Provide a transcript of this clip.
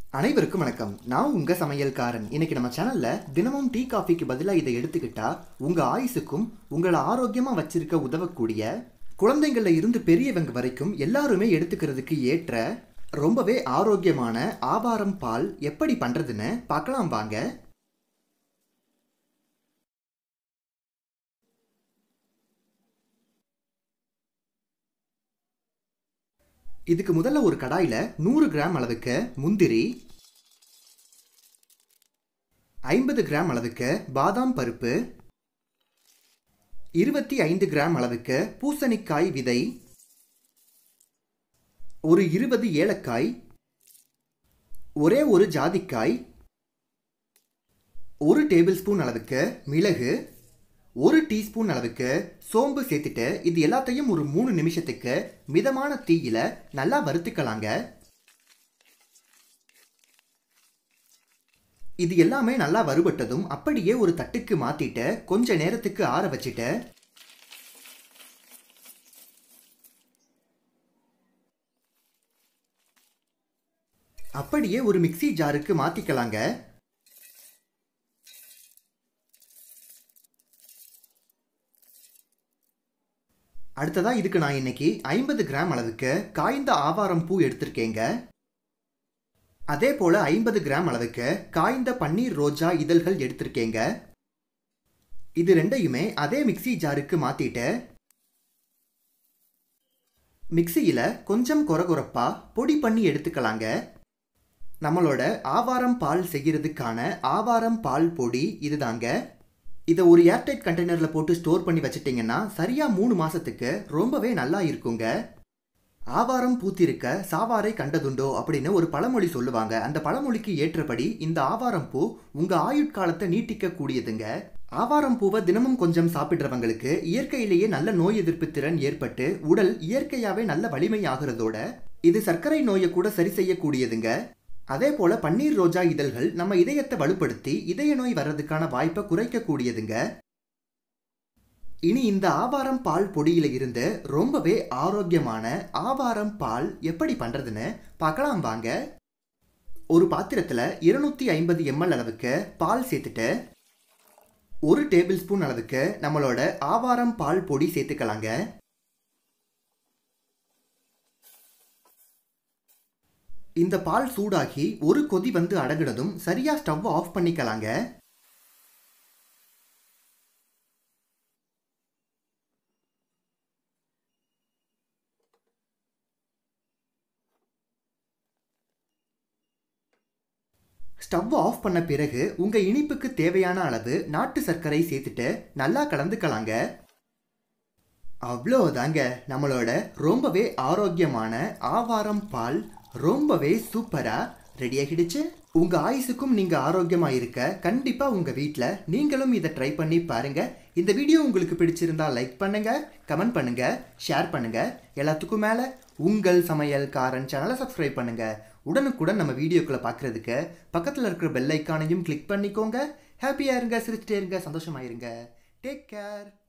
அனைவருக்கும் வணக்கம் நான் உங்க சமையல்காரன் இன்னைக்கு நம்ம சேனல்ல தினமும் டீ காஃபிக்கு பதிலாக இதை எடுத்துக்கிட்டா உங்க ஆயுசுக்கும் உங்களை ஆரோக்கியமா வச்சிருக்க உதவக்கூடிய குழந்தைங்கள்ல இருந்து பெரியவங்க வரைக்கும் எல்லாருமே எடுத்துக்கிறதுக்கு ஏற்ற ரொம்பவே ஆரோக்கியமான ஆவாரம் பால் எப்படி பண்றதுன்னு பார்க்கலாம் வாங்க இதுக்கு முதல்ல ஒரு கடாயில் நூறு கிராம் அளவுக்கு முந்திரி ஐம்பது கிராம் அளவுக்கு பாதாம் பருப்பு இருபத்தி ஐந்து கிராம் அளவுக்கு பூசணிக்காய் விதை ஒரு இருபது ஏலக்காய் ஒரே ஒரு ஜாதிக்காய் ஒரு டேபிள் ஸ்பூன் அளவுக்கு மிளகு ஒரு டீஸ்பூன் அளவுக்கு சோம்பு சேர்த்துட்டு இது எல்லாத்தையும் ஒரு மூணு நிமிஷத்துக்கு மிதமான தீயில நல்லா வறுத்துக்கலாங்க இது எல்லாமே நல்லா வறுபட்டதும் அப்படியே ஒரு தட்டுக்கு மாத்திட்டு கொஞ்ச நேரத்துக்கு ஆற வச்சுட்டு அப்படியே ஒரு மிக்ஸி ஜாருக்கு மாத்திக்கலாங்க அடுத்ததா இதுக்கு நான் இன்னைக்கு ஐம்பது கிராம் அளவுக்கு காய்ந்த ஆவாரம் பூ எடுத்திருக்கேங்க அதே போல ஐம்பது கிராம் அளவுக்கு காய்ந்த பன்னீர் ரோஜா இதழ்கள் எடுத்திருக்கேங்க இது ரெண்டையுமே அதே மிக்ஸி ஜாருக்கு மாத்திட்டு மிக்சியில கொஞ்சம் கொரகொரப்பா பொடி பண்ணி எடுத்துக்கலாங்க நம்மளோட ஆவாரம் பால் செய்கிறதுக்கான ஆவாரம் பால் பொடி இதுதாங்க இதை ஒரு ஏர்டைட் கண்டெய்னரில் போட்டு ஸ்டோர் பண்ணி வச்சிட்டிங்கன்னா சரியாக மூணு மாதத்துக்கு ரொம்பவே நல்லா இருக்குங்க ஆவாரம் பூத்திருக்க சாவாரை கண்டதுண்டோ அப்படின்னு ஒரு பழமொழி சொல்லுவாங்க அந்த பழமொழிக்கு ஏற்றபடி இந்த ஆவாரம் பூ உங்கள் ஆயுட்காலத்தை நீட்டிக்க கூடியதுங்க ஆவாரம் பூவை தினமும் கொஞ்சம் சாப்பிட்றவங்களுக்கு இயற்கையிலேயே நல்ல நோய் எதிர்ப்பு திறன் ஏற்பட்டு உடல் இயற்கையாகவே நல்ல வலிமையாகிறதோட இது சர்க்கரை நோயை கூட சரி செய்யக்கூடியதுங்க அதே போல பன்னீர் ரோஜா இதழ்கள் நம்ம இதயத்தை வலுப்படுத்தி இதய நோய் வர்றதுக்கான வாய்ப்பை குறைக்கக்கூடியதுங்க இனி இந்த ஆவாரம் பால் பொடியில இருந்து ரொம்பவே ஆரோக்கியமான ஆவாரம் பால் எப்படி பண்றதுன்னு பார்க்கலாம் வாங்க ஒரு பாத்திரத்துல இருநூத்தி ஐம்பது எம்எல் அளவுக்கு பால் சேர்த்துட்டு ஒரு டேபிள் ஸ்பூன் அளவுக்கு நம்மளோட ஆவாரம் பால் பொடி சேர்த்துக்கலாங்க இந்த பால் சூடாகி ஒரு கொதி வந்து அடங்கினதும் சரியா ஸ்டவ் ஆஃப் பண்ணிக்கலாங்க ஸ்டவ் ஆஃப் பண்ண பிறகு உங்க இனிப்புக்கு தேவையான அளவு நாட்டு சர்க்கரை சேர்த்துட்டு நல்லா கலந்துக்கலாங்க அவ்வளோதாங்க நம்மளோட ரொம்பவே ஆரோக்கியமான ஆவாரம் பால் ரொம்பவே சூப்பரா ரெடி ஆகிடுச்சு உங்க ஆயுசுக்கும் நீங்க ஆரோக்கியமா இருக்க கண்டிப்பா உங்க வீட்டில் நீங்களும் இதை ட்ரை பண்ணி பாருங்க இந்த வீடியோ உங்களுக்கு பிடிச்சிருந்தா லைக் பண்ணுங்க கமெண்ட் பண்ணுங்க ஷேர் பண்ணுங்க எல்லாத்துக்கும் மேல உங்கள் சமையல்காரன் சேனலை சப்ஸ்கிரைப் பண்ணுங்க உடனுக்குடன் நம்ம வீடியோக்களை பார்க்கறதுக்கு பக்கத்தில் இருக்கிற பெல் ஐக்கானையும் கிளிக் பண்ணிக்கோங்க ஹாப்பியாக இருங்க சிரிச்சிட்டே இருங்க சந்தோஷமா இருங்க டேக் கேர்